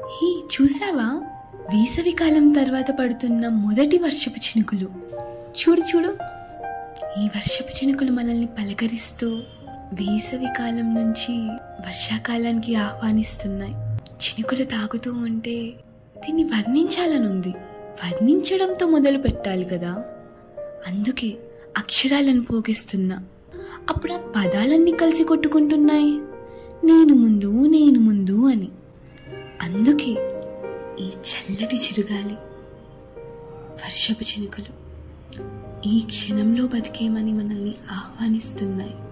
he చూసావా వేసవి కాలం తర్వాత పడుతున్న మొదటి వర్షపు చినుకులు చూడు చూడు ఈ వర్షపు చినుకులు మనల్ని పలకరిస్తూ వేసవి కాలం నుంచి వర్షాకాలానికి ఆహ్వానిస్తున్నాయి చినుకులు తాకుతూ ఉంటే దీన్ని వర్ణించాలనుంది వర్ణించడంతో మొదలు పెట్టాలి కదా అందుకే అక్షరాలను పోగిస్తున్నా అప్పుడు ఆ పదాలన్నీ కలిసి కొట్టుకుంటున్నాయి నేను ముందు నేను ముందు అని అందుకే ఈ చల్లటి చిరుగాలి వర్షపు చినుకులు ఈ క్షణంలో బతికేమని మనల్ని ఆహ్వానిస్తున్నాయి